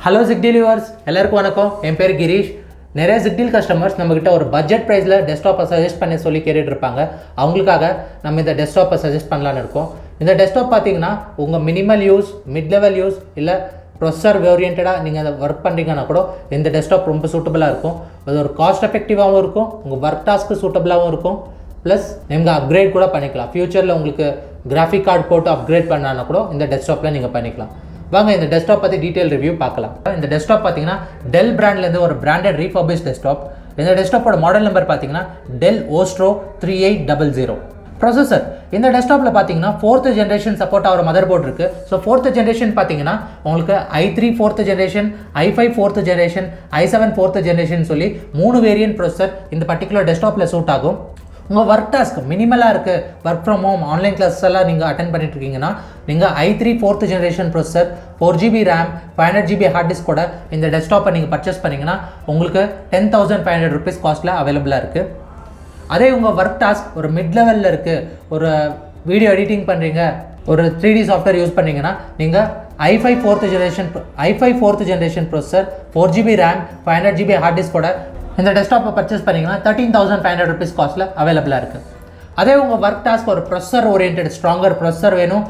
hello ஜிக்டீல் viewers எல்லாருக்கும் வணக்கம் என் பேர் கிரீஷ் நிறைய ஜிக்டீல் கஸ்டமர்ஸ் நம்மக்கிட்ட ஒரு பட்ஜெட் ப்ரைஸில் டெஸ்க்டாப்பை சஜஸ்ட் பண்ணி சொல்லி கேட்டுட்டு இருப்பாங்க அவங்களுக்காக நம்ம இந்த டெஸ்க்டாப்பை சஜஸ்ட் பண்ணலான்னு இருக்கோம் இந்த டெஸ்க்டாப் பார்த்தீங்கன்னா உங்கள் minimal use mid level use இல்லை ப்ரொசர் ஓரியன்டாக நீங்கள் அதை ஒர்க் பண்ணுறீங்கன்னா கூட இந்த டெஸ்க்டாப் ரொம்ப சூட்டபுளாக இருக்கும் அது ஒரு காஸ்ட் எஃபெக்டிவாகவும் இருக்கும் உங்கள் ஒர்க் டாஸ்க்கு சூட்டபுளாகவும் இருக்கும் ப்ளஸ் நீங்கள் அப்கிரேட் கூட பண்ணிக்கலாம் ஃப்யூச்சரில் உங்களுக்கு கிராஃபிக் கார்டு போட்டு அப்கிரேட் பண்ணானா கூட இந்த டெஸ்க்டாப்பில் நீங்கள் பண்ணிக்கலாம் வாங்க இந்த டெஸ்க்டாப் பற்றி டீட்டெயில் ரிவ்யூ பார்க்கலாம் இந்த டெஸ்க்டாப் பார்த்தீங்கன்னா டெல் பிராண்ட்லேருந்து ஒரு பிராண்டட் ரீஃபர்பிஷ் டெஸ்க்டாப் இந்த டெஸ்க்டாப்போட மாடல் நம்பர் பார்த்தீங்கன்னா Dell Vostro three eight double zero processor இந்த டெஸ்க்டாப்பில் பார்த்தீங்கன்னா ஃபோர்த்து ஜென்ரேஷன் சப்போர்ட் ஆகிற மதர் போர்டு இருக்குது ஸோ ஃபோர்த்து ஜென்ரேஷன் பார்த்தீங்கன்னா உங்களுக்கு I three fourth generation I five fourth generation I seven fourth generation சொல்லி மூணு வேரியன்ட் ப்ரொசஸர் இந்த பர்டிகுலர் டெஸ்க்டாப்பில் சூட் ஆகும் உங்கள் ஒர்க் டாஸ்க் மினிமலாக இருக்குது work from home online class எல்லாம் நீங்கள் அட்டன் பண்ணிட்டு இருக்கீங்கன்னா நீங்கள் I three fourth generation processor four GB RAM five hundred GB hard disk கூட இந்த டெஸ்க்டாப்பை நீங்கள் பர்ச்சேஸ் பண்ணிங்கன்னா உங்களுக்கு ten thousand five hundred rupees காஸ்ட்டில் அவைலபிளாக இருக்குது அதே உங்கள் ஒர்க் டாஸ்க் ஒரு மிட் லெவலில் இருக்குது ஒரு வீடியோ எடிட்டிங் பண்ணுறீங்க ஒரு த்ரீ டி சாஃப்ட்வேர் யூஸ் பண்ணீங்கன்னா நீங்கள் I five fourth generation I five fourth generation processor four GB RAM five hundred GB hard disk கூட இந்த டெஸ்க்டாப்பை பர்ச்சேஸ் பண்ணிங்கன்னா thirteen thousand five hundred rupees காஸ்ட்டில் அவைலபிளாக இருக்குது அதே உங்கள் ஒர்க் டாஸ்க் ஒரு ப்ரொசர் ஓரியன்ட் ஸ்ட்ராங்கர் ப்ரொசர் வேணும்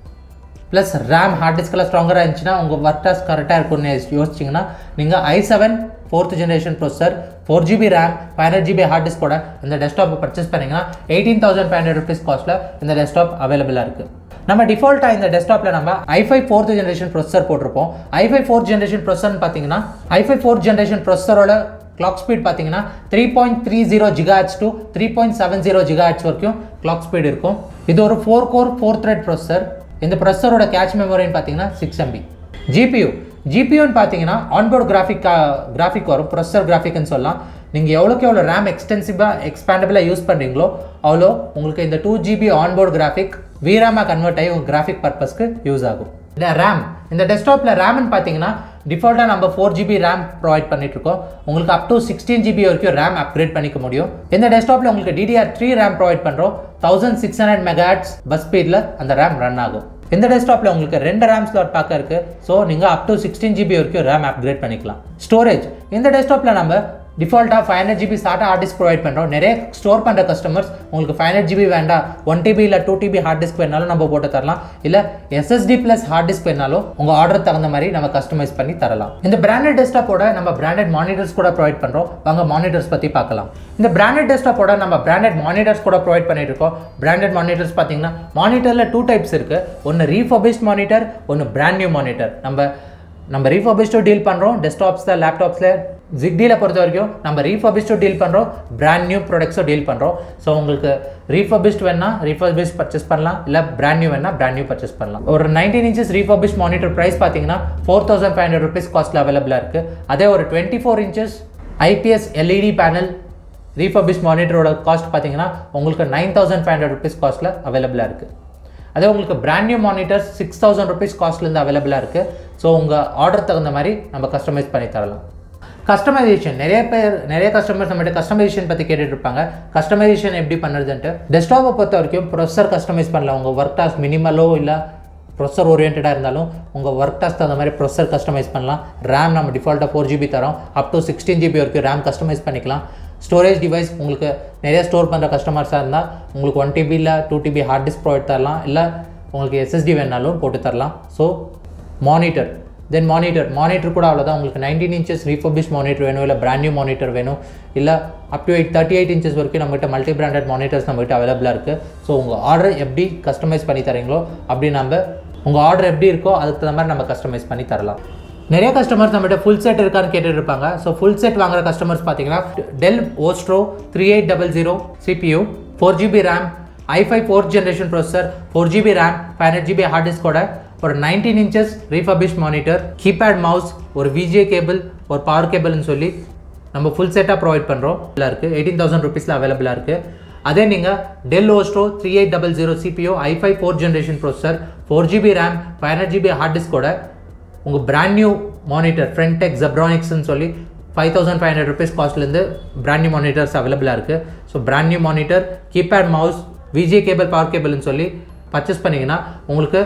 ப்ளஸ் ரேம் ஹார்ட் டிஸ்கெல்லாம் ஸ்ட்ராங்கராக இருந்துச்சுன்னா உங்கள் ஒர்க் டாஸ்க் கரெக்டாக இருக்கும்னு யோசிச்சிங்கன்னா நீங்கள் I seven fourth generation processor four GB RAM five hundred GB hard டிஸ்கோட இந்த டெஸ்க்டாப்பை பர்ச்சேஸ் பண்ணிங்கன்னா eighteen thousand five hundred rupees காஸ்ட்டில் இந்த டெஸ்க்டாப் அவைலபிளாக இருக்குது நம்ம டிஃபால்ட்டாக இந்த டெஸ்க்டாப்பில் நம்ம I five fourth generation processor போட்டிருப்போம் ஐ ஃபைவ் ஃபோர்த் ஜென்ரேஷன் ப்ரொசர்னு பார்த்தீங்கன்னா ஐ ஃபைவ் ஃபோர்த் ஜென்ரேஷன் ப்ரொசரோட கிளாக் ஸ்பீட் பார்த்தீங்கன்னா three point three zero gigahertz to three point seven zero gigahertz வரைக்கும் கிளாக் ஸ்பீட் இருக்கும் இது ஒரு four core four thread processor இந்த ப்ரொசரோட கேட்ச் மெமரின்னு பார்த்தீங்கன்னா சிக்ஸ் எம்பி ஜிபியூ ஜிபியூன்னு பார்த்தீங்கன்னா ஆன்போர்ட் கிராஃபிக் கிராஃபிக் வரும் ப்ரொசர் கிராஃபிக்னு சொல்லலாம் நீங்கள் எவ்வளோக்கு எவ்வளோ ரேம் எக்ஸ்டென்சிவாக எக்ஸ்பேண்டபிளாக யூஸ் பண்ணுறீங்களோ அவ்வளோ உங்களுக்கு இந்த டூ ஜிபி ஆன்போர்ட் கிராஃபிக் விராமாக கன்வெர்ட் ஆகி உங்கள் கிராஃபிக் பர்பஸ்க்கு யூஸ் ஆகும் இந்த ரேம் இந்த டெஸ்க்டாப்பில் ரேம்னு பார்த்தீங்கன்னா டிஃபால்ட்டாக நம்ம ஃபோர் ஜிபி ரேம் ப்ரொவைட் பண்ணிட்டு இருக்கோம் உங்களுக்கு அப் டு சிக்ஸ்டீன் ஜிபி வரைக்கும் ரேம் அப்கிரேட் பண்ணிக்க முடியும் இந்த டெஸ்க்டாப்பில் உங்களுக்கு டிடிஆர் த்ரீ ரேம் ப்ரொவைட் பண்ணுறோம் thousand six hundred megahertz bus ஸ்பீடில் அந்த ரேம் ரன் ஆகும் இந்த டெஸ்க்டாப்பில் உங்களுக்கு ரெண்டு ரேம் ஸ்லாட் பார்க்க இருக்கு ஸோ நீங்கள் அப் டு சிக்ஸ்டீன் ஜிபி வரைக்கும் ரேம் அப்கிரேட் பண்ணிக்கலாம் ஸ்டோரேஜ் இந்த டெஸ்க்டாப்பில் நம்ம டிஃபால்ட்டாக five hundred GB SATA hard disk provide பண்ணுறோம் நிறைய ஸ்டோர் பண்ணுற கஸ்டமர்ஸ் உங்களுக்கு ஃபைவ் ஹண்ட்ரட் ஜிபி வேண்டாம் ஒன் டிபி இல்லை டூ டிபி ஹார்ட் டிஸ்க் வேணாலும் நம்ம போட்டு தரலாம் இல்லை எஸ்எஸ்டி ப்ளஸ் ஹார்ட் டிஸ்க் வேணாலும் உங்கள் ஆர்டர் தகுந்த மாதிரி நம்ம கஸ்டமைஸ் பண்ணி தரலாம் இந்த பிராண்டட் டெஸ்க்டாப்போட நம்ம பிராண்டட் மானிட்டர்ஸ் கூட ப்ரொவைட் பண்ணுறோம் வாங்க மானிட்டர்ஸ் பற்றி பார்க்கலாம் இந்த பிராண்டட் டெஸ்க்டாப்போட நம்ம பிராண்டட் மானிட்டர்ஸ் கூட ப்ரொவைட் பண்ணிட்டு இருக்கோம் பிராண்டட் மானிட்டர்ஸ் பார்த்தீங்கன்னா மானிட்டரில் டூ டைப்ஸ் இருக்குது ஒன்று ரீஃபர்பிஸ்ட் மானிட்டர் ஒன்று பிராண்ட் நியூ மானிட்டர் நம்ம நம்ம ரீஃபர்பிஸ்டும் டீல் பண்ணுறோம் டெஸ்க்டாப்ஸில் லேப்டாப்ஸில் ஜிக்டியில் பொறுத்த வரைக்கும் நம்ம ரீஃபர்பிஸ்டும் டீல் பண்ணுறோம் பிராண்ட் நியூ ப்ராடக்ட்ஸும் டீல் பண்ணுறோம் ஸோ உங்களுக்கு ரீஃபர்பிஸ்ட் வேணா ரீஃபர்பிஸ்ட் பர்ச்சேஸ் பண்ணலாம் இல்லை பிராண்ட் நியூ வேணா பிராண்ட் நியூ பர்ச்சேஸ் பண்ணலாம் ஒரு nineteen inches refurbished monitor price பார்த்தீங்கன்னா four thousand five hundred rupees காஸ்ட்டில் அவைலபிளாக இருக்குது அதே ஒரு twenty four inches IPS LED panel refurbished மானிட்டரோட காஸ்ட் பார்த்தீங்கன்னா உங்களுக்கு nine thousand five hundred rupees காஸ்ட்டில் அவைலபிளாக இருக்குது அதே உங்களுக்கு brand new monitors six thousand rupees காஸ்ட்லேருந்து அவைலபிளாக இருக்குது ஸோ உங்கள் ஆர்டர் தகுந்த மாதிரி நம்ம கஸ்டமைஸ் பண்ணி தரலாம் கஸ்டமைசேஷன் நிறைய பேர் நிறைய கஸ்டமர்ஸ் நம்மகிட்ட கஸ்டமைசேஷன் பற்றி கேட்டுட்டு இருப்பாங்க கஸ்டமைசேஷன் எப்படி பண்ணுறதுன்ட்டு டெஸ்க்டாப்பை பொறுத்த வரைக்கும் ப்ரொசர் கஸ்டமைஸ் பண்ணலாம் உங்கள் ஒர்க் டாஸ்க் மினிமலோ இல்லை ப்ரொசர் ஓரியன்டாக இருந்தாலும் உங்கள் ஒர்க் டாஸ்க் தகுந்த மாதிரி ப்ரொசர் கஸ்டமைஸ் பண்ணலாம் ரேம் நம்ம டிஃபால்ட்டாக ஃபோர் ஜிபி தரோம் அப் டு சிக்ஸ்டீன் ஜிபி வரைக்கும் ரேம் கஸ்டமைஸ் பண்ணிக்கலாம் ஸ்டோரேஜ் டிவைஸ் உங்களுக்கு நிறைய ஸ்டோர் பண்ணுற கஸ்டமர்ஸாக இருந்தால் உங்களுக்கு ஒன் டிபி இல்லை two TB hard disk provide தரலாம் இல்லை உங்களுக்கு எஸ்எஸ்டி வேணாலும் போட்டு தரலாம் so monitor then monitor monitor கூட அவ்வளோதான் உங்களுக்கு நைன்டீன் இன்ச்சஸ் ரீஃபர்பிஷ் மானிட்டர் வேணும் இல்லை பிராண்ட் நியூ மானிட்டர் வேணும் இல்லை up to eight thirty eight inches வரைக்கும் நம்மகிட்ட மல்டி பிராண்டட் மானிட்டர்ஸ் நம்மகிட்ட அவைலபிளாக இருக்குது ஸோ உங்கள் ஆர்டர் எப்படி கஸ்டமைஸ் பண்ணி தரீங்களோ அப்படி நம்ம உங்கள் ஆர்டர் எப்படி இருக்கோ அதுக்கு தகுந்த மாதிரி நம்ம கஸ்டமைஸ் பண்ணி தரலாம் நிறைய கஸ்டமர்ஸ் நம்மகிட்ட ஃபுல் செட் இருக்கான்னு கேட்டுட்டு இருப்பாங்க ஸோ ஃபுல் செட் வாங்குற கஸ்டமர்ஸ் பார்த்தீங்கன்னா Dell Vostro three eight double zero CPU four GB RAM I five fourth generation processor four GB RAM five hundred GB hard டிஸ்கோட ஒரு nineteen inches refurbish monitor keypad mouse ஒரு VGA cable ஒரு power கேபிள்னு சொல்லி நம்ம full செட்டாக provide பண்ணுறோம் இல்லை இருக்குது எயிட்டீன் தௌசண்ட் ருபீஸில் அவைலபிளாக இருக்குது அதே நீங்கள் Dell Vostro three eight double zero CPU I five fourth generation processor four GB RAM five hundred GB hard டிஸ்கோட உங்கள் பிராண்ட் நியூ மானிட்டர் ஃப்ரண்டெக் ஜப்ரானிக்ஸ்னு சொல்லி five thousand five hundred rupees காஸ்ட்லேருந்து பிராண்ட் நியூ மானிட்டர்ஸ் அவைலபிளாக இருக்குது so brand new monitor keypad mouse VGA cable power கேபிள்னு சொல்லி purchase பண்ணிங்கன்னா உங்களுக்கு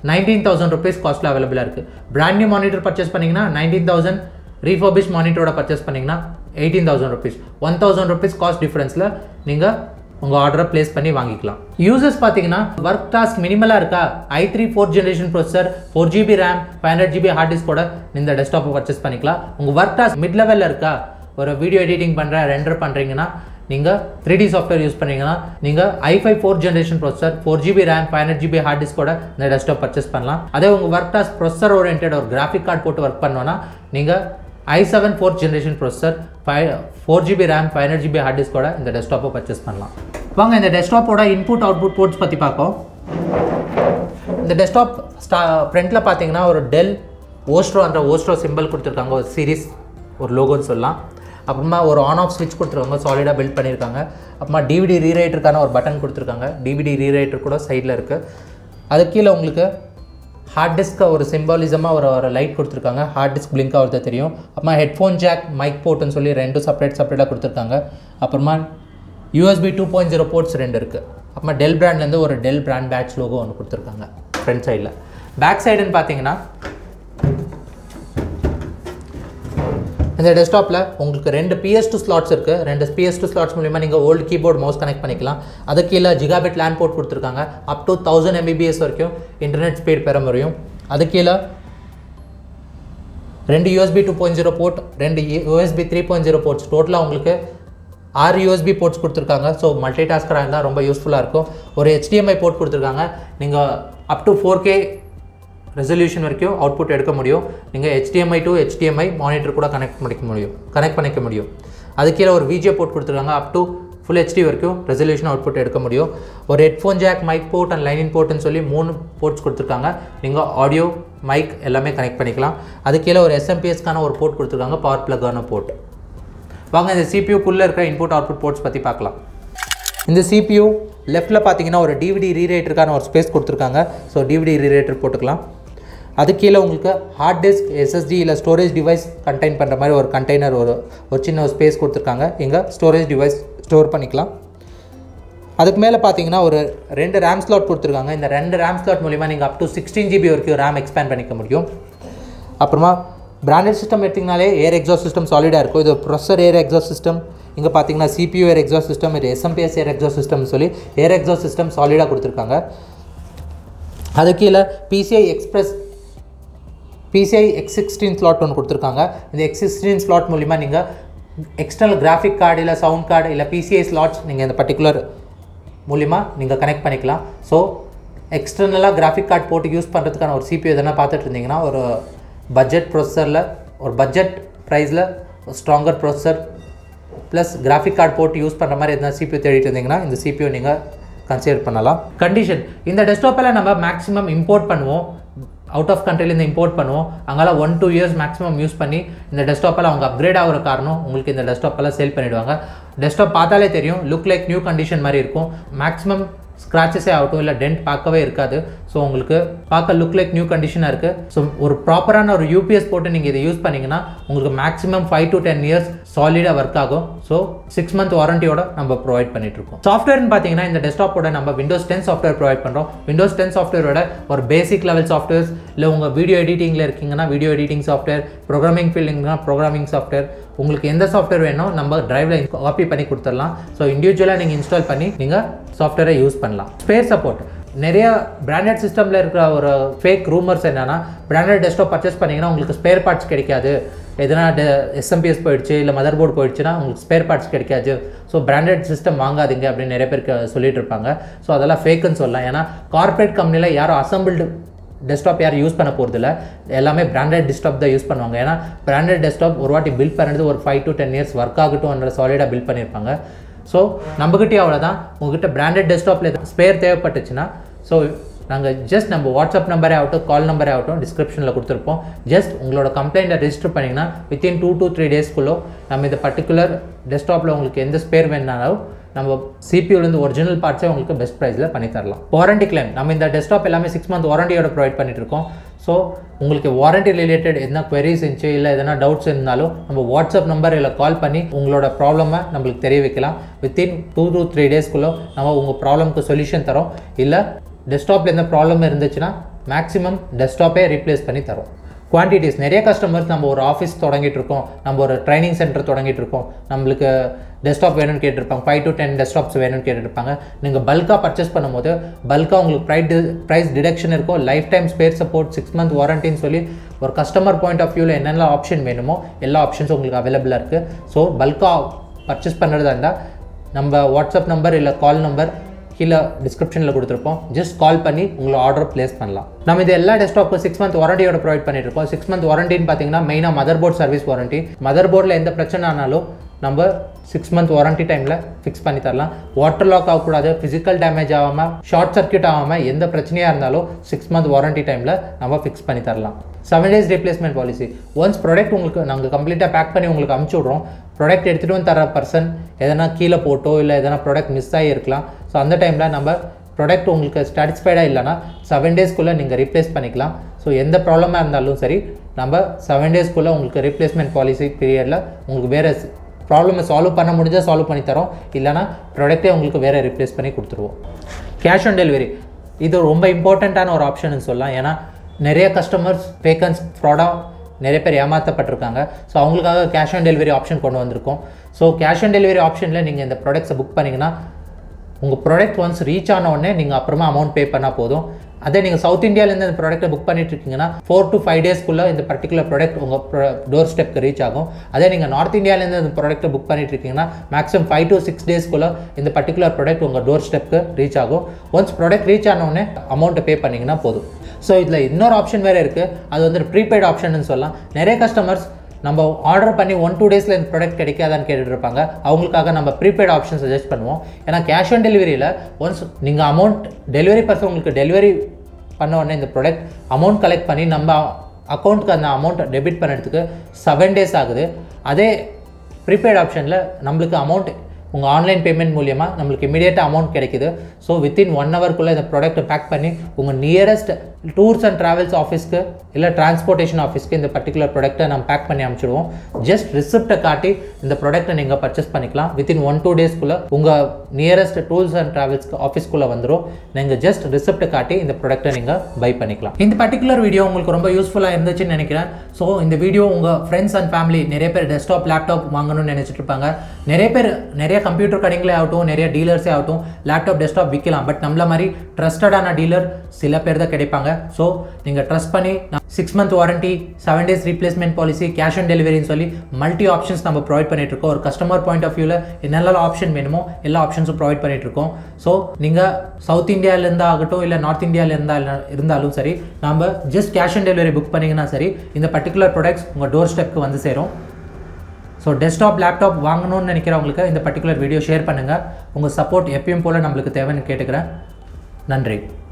நைன்டீன் தௌசண்ட் ருபீஸ் காஸ்ட்டில் அவைலபிளாக இருக்குது பிராண்ட் நியூ மானிட்டர் பர்ச்சேஸ் பண்ணிங்கன்னா நைன்டீன் தௌசண்ட் ரீஃபர்பிஷ் மானிட்டரோட பர்ச்சேஸ் பண்ணிங்கன்னா eighteen thousand rupees one thousand rupees cost டிஃப்ரென்ஸில் நீங்கள் உங்கள் ஆர்டரை ப்ளேஸ் பண்ணி வாங்கிக்கலாம் யூசர்ஸ் பார்த்தீங்கன்னா ஒர்க் டாஸ்க் மினிமலாக இருக்கா I three four generation processor four GB RAM five hundred GB hard disk கூட இந்த டெஸ்க்டாப்பை பர்ச்சேஸ் பண்ணிக்கலாம் உங்கள் ஒர்க் டாஸ்க் மிட் லெவலில் இருக்கா ஒரு வீடியோ எடிட்டிங் பண்ணுற ரெண்டர் பண்ணுறீங்கன்னா நீங்கள் த்ரீ டி சாஃப்ட்வேர் யூஸ் பண்ணீங்கன்னா நீங்கள் I five four generation processor four GB RAM five hundred GB hard disk கூட இந்த டெஸ்க்டாப் பர்ச்சேஸ் பண்ணலாம் அதே உங்கள் ஒர்க் டாஸ்க் ப்ரொசர் ஓரியன்ட் ஒரு கிராஃபிக் கார்டு போட்டு ஒர்க் பண்ணோன்னா நீங்கள் I seven fourth generation processor five four GB RAM five hundred GB hard டிஸ்கோட இந்த டெஸ்க்டாப்பை பர்ச்சேஸ் பண்ணலாம் வாங்க இந்த டெஸ்க்டாப்போட இன்புட் அவுட்புட் போர்ட்ஸ் பற்றி பார்ப்போம் இந்த டெஸ்க்டாப் ஸ்டா ஃப்ரண்ட்டில் பார்த்தீங்கன்னா ஒரு டெல் ஓஸ்ட்ரோ அந்த ஓஸ்ட்ரோ சிம்பிள் கொடுத்துருக்காங்க ஒரு சீரிஸ் ஒரு லோகோன்னு சொல்லலாம் அப்புறமா ஒரு ஆன் ஆஃப் ஸ்விட்ச் கொடுத்துருக்காங்க சாலிடாக பில்ட் பண்ணியிருக்காங்க அப்புறமா டிவிடி ரீரைட்டருக்கான ஒரு பட்டன் கொடுத்துருக்காங்க டிவிடி ரீரைட்டர் கூட சைடில் இருக்குது அது கீழே உங்களுக்கு ஹார்ட் டிஸ்க்கை ஒரு சிம்பாலிசமாக ஒரு ஒரு லைட் கொடுத்துருக்காங்க ஹார்ட் டிஸ்க் பிளிங்க் ஆகிறது தெரியும் அப்புறமா ஹெட்ஃபோன் ஜாக் மைக் போர்ட்டுன்னு சொல்லி ரெண்டும் செப்பரேட் செப்பரேட்டாக கொடுத்துருக்காங்க அப்புறமா USB two point zero ports ரெண்டு இருக்குது அப்புறமா டெல் பிராண்ட்லேருந்து ஒரு டெல் பிராண்ட் பேட்ச் லோகோ ஒன்று கொடுத்துருக்காங்க ஃப்ரண்ட் சைடில் பேக் சைடுன்னு பார்த்தீங்கன்னா இந்த டெஸ்க்டாப்பில் உங்களுக்கு ரெண்டு பிஎஸ் டூ ஸ்லாட்ஸ் இருக்குது ரெண்டு பிஎஸ் டூ ஸ்லாட்ஸ் மூலிமா நீங்கள் ஓல்டு கீபோர்ட் மவுஸ் கனெக்ட் பண்ணிக்கலாம் அது கீழே ஜிகாபிட் லேண்ட் போர்ட் கொடுத்துருக்காங்க அப் டு தௌசண்ட் எம்பிபிஎஸ் வரைக்கும் இன்டர்நெட் ஸ்பீட் பெற முடியும் அது கீழே ரெண்டு USB two point zero port ரெண்டு USB three point zero ports டோட்டலாக உங்களுக்கு ஆறு யூஎஸ்பி போர்ட்ஸ் கொடுத்துருக்காங்க ஸோ மல்டி டாஸ்கராக இருந்தால் ரொம்ப யூஸ்ஃபுல்லாக இருக்கும் ஒரு HDMI போர்ட் கொடுத்துருக்காங்க நீங்கள் up to four K resolution வரைக்கும் அவுட்புட் எடுக்க முடியும் நீங்கள் HDMI டு HDMI மானிட்டர் கூட கனெக்ட் பண்ணிக்க முடியும் கனெக்ட் பண்ணிக்க முடியும் அது கீழே ஒரு விஜே போர்ட் கொடுத்துருக்காங்க அப் டு ஃபுல் ஹெச்டி வரைக்கும் ரெசல்யூஷன் அவுட்புட் எடுக்க முடியும் ஒரு headphone jack mic port and line in போர்ட்னு சொல்லி மூணு போர்ட்ஸ் கொடுத்துருக்காங்க நீங்கள் ஆடியோ மைக் எல்லாமே கனெக்ட் பண்ணிக்கலாம் அது கீழே ஒரு எஸ்எம்பிஎஸ்க்கான ஒரு போர்ட் கொடுத்துருக்காங்க பவர் ப்ளக்கான போர்ட் வாங்க இந்த சிபியூக்குள்ளே இருக்கிற இன்புட் அவுட்புட் போர்ட்ஸ் பற்றி பார்க்கலாம் இந்த சிபியூ லெஃப்ட்டில் பார்த்தீங்கன்னா ஒரு டிவிடி ரீரைட்டருக்கான ஒரு ஸ்பேஸ் கொடுத்துருக்காங்க ஸோ டிவிடி ரீரைட்டர் போட்டுக்கலாம் அது கீழே உங்களுக்கு ஹார்ட் டிஸ்க் எஸ்எஸ்டி இல்லை ஸ்டோரேஜ் டிவைஸ் கண்டெயின் பண்ணுற மாதிரி ஒரு கண்டெய்னர் ஒரு ஒரு சின்ன ஒரு ஸ்பேஸ் கொடுத்துருக்காங்க இங்கே ஸ்டோரேஜ் டிவைஸ் ஸ்டோர் பண்ணிக்கலாம் அதுக்கு மேலே பார்த்தீங்கன்னா ஒரு ரெண்டு ரேம் ஸ்லாட் கொடுத்துருக்காங்க இந்த ரெண்டு ரேம் ஸ்லாட் மூலிமா நீங்கள் அப் டு சிக்ஸ்டீன் ஜிபி வரைக்கும் ரேம் எக்ஸ்பேண்ட் பண்ணிக்க முடியும் அப்புறமா பிராண்டட் சிஸ்டம் எடுத்திங்கனாலே ஏர் எக்ஸாஸ்ட் சிஸ்டம் சாலிடாக இருக்கும் இது ப்ரொசர் ஏர் எக்ஸாஸ்ட் சிஸ்டம் இங்கே பார்த்தீங்கன்னா சிபியூ ஏர் எக்ஸாஸ்ட் சிஸ்டம் இது எஸ்எம்பிஎஸ் ஏர் எக்ஸாஸ்ட் சிஸ்டம்னு சொல்லி ஏர் எக்ஸாஸ்ட் சிஸ்டம் சாலிடாக கொடுத்துருக்காங்க அது கீழே PCI express PCI X sixteen slot ஒன்று கொடுத்துருக்காங்க இந்த எக்ஸ் சிக்ஸ்டீன் ஸ்லாட் மூலிமா நீங்கள் எக்ஸ்டர்னல் கிராஃபிக் கார்டு இல்லை சவுண்ட் கார்டு இல்லை பிசிஐ ஸ்லாட்ஸ் நீங்கள் இந்த பர்டிகுலர் மூலிமா நீங்கள் கனெக்ட் பண்ணிக்கலாம் ஸோ எக்ஸ்டர்னலாக கிராஃபிக் கார்டு போட்டு யூஸ் பண்ணுறதுக்கான ஒரு சிபியூ எதனா பார்த்துட்டு இருந்தீங்கன்னா ஒரு பட்ஜெட் ப்ரொசரில் ஒரு பட்ஜெட் ப்ரைஸில் stronger processor plus graphic card போட்டு யூஸ் பண்ணுற மாதிரி எதனா சிபியூ தேடிட்டு இருந்தீங்கன்னா இந்த சிபியூ நீங்கள் கன்சிடர் பண்ணலாம் கண்டிஷன் இந்த டெஸ்க்டாப்பில் நம்ம மேக்ஸிமம் இம்போர்ட் பண்ணுவோம் அவுட் ஆஃப் கண்ட்ரிலேருந்து இம்போர்ட் பண்ணுவோம் அங்கெல்லாம் one two years maximum use பண்ணி இந்த டெஸ்க்டாப்பில் அவங்க அப்கிரேட் ஆகிற காரணம் உங்களுக்கு இந்த டெஸ்க்டாப்பெல்லாம் சேல் பண்ணிவிடுவாங்க டெஸ்க்டாப் பார்த்தாலே தெரியும் லுக் லைக் நியூ கண்டிஷன் மாதிரி இருக்கும் மேக்ஸிமம் ஸ்க்ராச்சஸே ஆகட்டும் இல்லை டென்ட் பார்க்கவே இருக்காது ஸோ உங்களுக்கு பார்க்க லுக் லைக் நியூ கண்டிஷனாக இருக்குது ஸோ ஒரு ப்ராப்பரான ஒரு யூபிஎஸ் போட்டு நீங்கள் இதை யூஸ் பண்ணிங்கன்னா உங்களுக்கு maximum five to ten years சாலிடாக ஒர்க் ஆகும் ஸோ சிக்ஸ் மந்த் வாரண்டியோட நம்ம ப்ரொவைட் பண்ணிட்டு இருக்கோம் சாஃப்ட்வேர்னு பார்த்தீங்கன்னா இந்த டெஸ்க்டாப்போட நம்ம விண்டோஸ் டென் சாஃப்ட்வேர் ப்ரொவைட் பண்ணுறோம் விண்டோஸ் டென் சாஃப்ட்வேரோட ஒரு பேசிக் லெவல் சாஃப்ட்வேர்ஸ் இல்லை உங்கள் வீடியோ எடிட்டிங்கில் இருக்கீங்கன்னா வீடியோ எடிட்டிங் சாஃப்ட்வேர் ப்ரோக்ராமிங் ஃபீல்டிங்னா ப்ரோக்ராமிங் சாஃப்ட்வேர் உங்களுக்கு எந்த சாஃப்ட்வேர் வேணும் நம்ம டிரைவில் காப்பி பண்ணி கொடுத்துடலாம் ஸோ இண்டிவிஜுவலாக நீங்கள் இன்ஸ்டால் பண்ணி நீங்கள் சாஃப்ட்வேரை யூஸ் பண்ணலாம் ஸ்பேர் சப்போர்ட் நிறைய பிராண்டட் சிஸ்டமில் இருக்கிற ஒரு ஃபேக் ரூமர்ஸ் என்னன்னா பிராண்டட் டெஸ்க்டாப் பர்ச்சேஸ் பண்ணிங்கன்னா உங்களுக்கு ஸ்பேர் பார்ட்ஸ் கிடைக்காது எதனா எஸ்எம்பிஎஸ் போயிடுச்சு இல்லை மதர் போர்டு போயிடுச்சுன்னா உங்களுக்கு ஸ்பேர் பார்ட்ஸ் கிடைக்காது ஸோ பிராண்டட் சிஸ்டம் வாங்காதீங்க அப்படின்னு நிறைய பேருக்கு சொல்லிட்டு இருப்பாங்க ஸோ அதெல்லாம் ஃபேக்குன்னு சொல்லலாம் ஏன்னா கார்ப்பரேட் கம்பெனியில் யாரும் அசம்பிள்டு டெஸ்க்டாப் யாரும் யூஸ் பண்ண போகிறதில்ல எல்லாமே பிராண்டட் டெஸ்க்டாப் தான் யூஸ் பண்ணுவாங்க ஏன்னா பிராண்டட் டெஸ்க்டாப் ஒரு வாட்டி பில்ட் பண்ணுறது ஒரு five to ten years work ஆகட்டும்ன்ற சாலிடாக பில்ட் பண்ணியிருப்பாங்க ஸோ நம்மக்கிட்டே அவ்வளோதான் உங்ககிட்ட பிராண்டட் டெஸ்க்டாப்பில் ஸ்பேர் தேவைப்பட்டுச்சுன்னா ஸோ நாங்கள் ஜஸ்ட் நம்ம வாட்ஸ்அப் நம்பரே ஆகட்டும் கால் நம்பரே ஆகட்டும் டிஸ்கிரிப்ஷனில் கொடுத்துருப்போம் ஜஸ்ட் உங்களோட கம்ப்ளைண்ட்டை ரெஜிஸ்டர் பண்ணிங்கன்னா வித்தின் டூ டு த்ரீ டேஸ்க்குள்ளோ நம்ம இந்த பர்டிகுலர் டெஸ்க்டாப்பில் உங்களுக்கு எந்த ஸ்பேர் வேணுனாலும் நம்ம சிபியூலேருந்து ஒரிஜினல் பார்ட்ஸே உங்களுக்கு பெஸ்ட் ப்ரைஸில் பண்ணி தரலாம் வாரண்டி கிளைம் நம்ம இந்த டெஸ்க்டாப் எல்லாமே சிக்ஸ் மந்த் வாரண்டியோட ப்ரொவைட் பண்ணிட்டு இருக்கோம் ஸோ உங்களுக்கு வாரண்டி ரிலேட்டட் எதனா queries இருந்துச்சு இல்லை எதனா டவுட்ஸ் இருந்தாலும் நம்ம வாட்ஸ்அப் நம்பர் இல்லை கால் பண்ணி உங்களோட ப்ராப்ளமை நம்மளுக்கு தெரிய வைக்கலாம் வித்தின் டூ டு த்ரீ டேஸ்க்குள்ளே நம்ம உங்கள் ப்ராப்ளம்க்கு சொல்யூஷன் தரோம் இல்லை டெஸ்க்டாப்பில் எந்த ப்ராப்ளம் இருந்துச்சுன்னா மேக்ஸிமம் டெஸ்க்டாப்பே ரீப்ளேஸ் பண்ணி தரும் குவான்டிட்டிஸ் நிறைய கஸ்டமர்ஸ் நம்ம ஒரு ஆஃபீஸ் தொடங்கிட்டு இருக்கோம் நம்ம ஒரு ட்ரைனிங் சென்டர் தொடங்கிட்டு இருக்கோம் நம்மளுக்கு டெஸ்க்டாப் வேணும்னு கேட்டிருப்பாங்க ஃபைவ் டு டென் டெஸ்க்டாப்ஸ் வேணும்னு கேட்டிருப்பாங்க நீங்கள் பல்காக பர்ச்சேஸ் பண்ணும்போது பல்காக உங்களுக்கு ப்ரைட் ப்ரைஸ் டிடக்ஷன் இருக்கும் lifetime spare support six month வாரண்டின்னு சொல்லி ஒரு கஸ்டமர் பாயிண்ட் ஆஃப் வியூவில் என்னென்ன ஆப்ஷன் வேணுமோ எல்லா ஆப்ஷன்ஸும் உங்களுக்கு அவைலபிளாக இருக்குது ஸோ பல்காக பர்ச்சேஸ் பண்ணுறதா இருந்தால் நம்ம வாட்ஸ்அப் நம்பர் இல்லை கால் நம்பர் கீழே டிஸ்கிரிப்ஷனில் கொடுத்துருப்போம் ஜஸ்ட் கால் பண்ணி உங்களை ஆர்டர் ப்ளேஸ் பண்ணலாம் நம்ம இது எல்லா டெஸ்க்டாப்பும் சிக்ஸ் மந்த் வாரண்டியோட ப்ரொவைட் பண்ணிட்டு இருக்கோம் சிக்ஸ் மந்த் வாரண்டின்னு பார்த்தீங்கன்னா மெயினாக mother board service warranty mother போர்டில் எந்த பிரச்சனை ஆனாலும் நம்ம சிக்ஸ் மந்த் வாரண்டி டைமில் ஃபிக்ஸ் பண்ணி தரலாம் வாட்டர் லாக் ஆகக்கூடாது ஃபிசிக்கல் டேமேஜ் ஆகாமல் ஷார்ட் சர்க்யூட் ஆகாமல் எந்த பிரச்சனையாக இருந்தாலும் சிக்ஸ் மந்த் வாரண்டி டைமில் நம்ம ஃபிக்ஸ் பண்ணி தரலாம் seven days replacement policy once product உங்களுக்கு நாங்கள் கம்ப்ளீட்டாக பேக் பண்ணி உங்களுக்கு அமுச்சு விட்றோம் ப்ராடக்ட் எடுத்துகிட்டு வந்து தர பர்சன் எதனா கீழே போட்டோ இல்லை எதனா ப்ராடக்ட் மிஸ் ஆகி இருக்கலாம் ஸோ அந்த டைமில் நம்ம ப்ராடக்ட் உங்களுக்கு சாட்டிஸ்ஃபைடாக இல்லைனா செவன் டேஸ்க்குள்ளே நீங்கள் ரீப்ளேஸ் பண்ணிக்கலாம் ஸோ எந்த ப்ராப்ளமாக இருந்தாலும் சரி நம்ம செவன் டேஸ்க்குள்ளே உங்களுக்கு ரீப்ளேஸ்மெண்ட் பாலிசி பீரியடில் உங்களுக்கு வேறு ப்ராப்ளமை சால்வ் பண்ண முடிஞ்சால் சால்வ் பண்ணி தரோம் இல்லைனா ப்ராடக்ட்டே உங்களுக்கு வேறு ரிப்ளேஸ் பண்ணி கொடுத்துருவோம் கேஷ் ஆன் டெலிவரி இது ரொம்ப இம்பார்ட்டண்ட்டான ஒரு ஆப்ஷன் சொல்லலாம் ஏன்னா நிறைய கஸ்டமர்ஸ் ஃபேக்கன்ஸ் ஃப்ராடாக நிறைய பேர் ஏமாற்றப்பட்டிருக்காங்க ஸோ அவங்களுக்காக கேஷ் ஆன் டெலிவரி ஆப்ஷன் கொண்டு வந்திருக்கோம் ஸோ கேஷ் ஆன் டெலிவரி ஆப்ஷனில் நீங்கள் இந்த ப்ராடக்ட்ஸை புக் பண்ணிங்கன்னா உங்கள் ப்ராடக்ட் ஒன்ஸ் ரீச் ஆன உடனே நீங்கள் அப்புறமா அமௌண்ட் பே பண்ணால் போதும் அதே நீங்கள் சவுத் இந்தியாவிலேருந்து இந்த ப்ராடக்ட்டை புக் பண்ணிட்டு இருக்கீங்கன்னா ஃபோர் டு ஃபைவ் டேஸ்க்குள்ளே இந்த பர்டிகுலர் ப்ராடக்ட் உங்கள் டோர் ஸ்டெப்க்கு ரீச் ஆகும் அதே நீங்கள் நார்த் இந்தியாவிலேருந்து இந்த ப்ராடக்ட்டை புக் பண்ணிட்டு இருக்கீங்கன்னா மேக்ஸிமம் ஃபைவ் டு சிக்ஸ் டேஸ்க்குள்ளே இந்த பர்டிகுலர் ப்ராடக்ட் உங்கள் டோர் ஸ்டெப்க்கு ரீச் ஆகும் ஒன்ஸ் ப்ராடக்ட் ரீச் ஆன உடனே அமௌண்ட்டை பே பண்ணிங்கன்னா போதும் ஸோ இதில் இன்னொரு ஆப்ஷன் வேறு இருக்குது அது வந்து ப்ரீபெய்ட் ஆப்ஷன் சொல்லலாம் நிறைய கஸ்டமர்ஸ் நம்ம ஆர்டர் பண்ணி ஒன் டூ டேஸில் இந்த ப்ராடக்ட் கிடைக்காதான்னு கேட்டுட்டு இருப்பாங்க அவங்களுக்காக நம்ம ப்ரீபெய்ட் ஆப்ஷன் சஜஸ்ட் பண்ணுவோம் ஏன்னா கேஷ் ஆன் டெலிவரியில் ஒன்ஸ் நீங்கள் அமௌண்ட் டெலிவரி பர்சன் உங்களுக்கு டெலிவரி பண்ண உடனே இந்த ப்ராடக்ட் அமௌண்ட் கலெக்ட் பண்ணி நம்ம அக்கௌண்ட்டுக்கு அந்த அமௌண்ட் டெபிட் பண்ணுறதுக்கு செவன் டேஸ் ஆகுது அதே ப்ரீபெய்ட் ஆப்ஷனில் நம்மளுக்கு அமௌண்ட் உங்கள் ஆன்லைன் பேமெண்ட் மூலியமாக நம்மளுக்கு இமீடியட்டாக அமௌண்ட் கிடைக்குது ஸோ வித்தின் ஒன் ஹவர்க்குள்ளே இந்த ப்ராடக்ட்டை பேக் பண்ணி உங்கள் நியரஸ்ட் டூர்ஸ் அண்ட் ட்ராவல்ஸ் ஆஃபீஸ்க்கு இல்லை டிரான்ஸ்போர்ட்டேஷன் ஆஃபீஸ்க்கு இந்த பர்டிகுலர் ப்ராடக்ட்டை நம்ம பேக் பண்ணி அனுப்பிச்சிடுவோம் ஜஸ்ட் ரிசிப்டை காட்டி இந்த ப்ராடக்ட்டை நீங்கள் பர்ச்சேஸ் பண்ணிக்கலாம் வித்தின் ஒன் டூ டேஸ்க்குள்ளே உங்கள் நியரஸ்ட் டூர்ஸ் அண்ட் ட்ராவல்ஸ்க்கு ஆஃபீஸ்க்குள்ளே வந்துடும் நீங்கள் ஜஸ்ட் ரிசிப்டை காட்டி இந்த ப்ராடக்ட்டை நீங்கள் பை பண்ணிக்கலாம் இந்த பர்டிகுலர் வீடியோ உங்களுக்கு ரொம்ப யூஸ்ஃபுல்லாக இருந்துச்சுன்னு நினைக்கிறேன் ஸோ இந்த வீடியோ உங்கள் ஃப்ரெண்ட்ஸ் அண்ட் ஃபேமிலி நிறைய பேர் டெஸ்க்டாப் லேப்டாப் வாங்கணும்னு நினச்சிட்டு இருப்பாங்க நிறைய பேர் நிறைய கம்ப்யூட்டர் கடைங்களே ஆகட்டும் நிறைய டீலர்ஸே ஆகட்டும் லேப்டாப் டெஸ்க்டாப் விற்கலாம் பட் நம்மள மாதிரி ட்ரஸ்டடான டீலர் சில பேர் தான் கிடைப்பாங்க ஸோ நீங்கள் ட்ரஸ்ட் பண்ணி six month warranty seven days replacement policy cash on டெலிவரின்னு சொல்லி மல்டி ஆப்ஷன்ஸ் நம்ம ப்ரொவைட் பண்ணிட்டு இருக்கோம் ஒரு கஸ்டமர் பாயிண்ட் ஆஃப் வியூவில் என்னெல்லாம் ஆப்ஷன் வேணுமோ எல்லா ஆப்ஷன்ஸும் ப்ரொவைட் பண்ணிட்டு இருக்கோம் ஸோ நீங்கள் சவுத் இந்தியாவிலேருந்து ஆகட்டும் இல்லை நார்த் இந்தியாவில் இருந்தா இருந்தாலும் சரி நம்ம just cash on delivery book பண்ணிங்கன்னா சரி இந்த பர்டிகுலர் ப்ராடக்ட்ஸ் உங்கள் டோர் ஸ்டெப்க்கு வந்து சேரும் ஸோ டெஸ்க்டாப் லேப்டாப் வாங்கணும்னு நினைக்கிறவங்களுக்கு இந்த பர்டிகுலர் வீடியோ ஷேர் பண்ணுங்கள் உங்கள் சப்போர்ட் எப்பயும் போல் நம்மளுக்கு தேவைன்னு கேட்டுக்கிறேன் நன்றி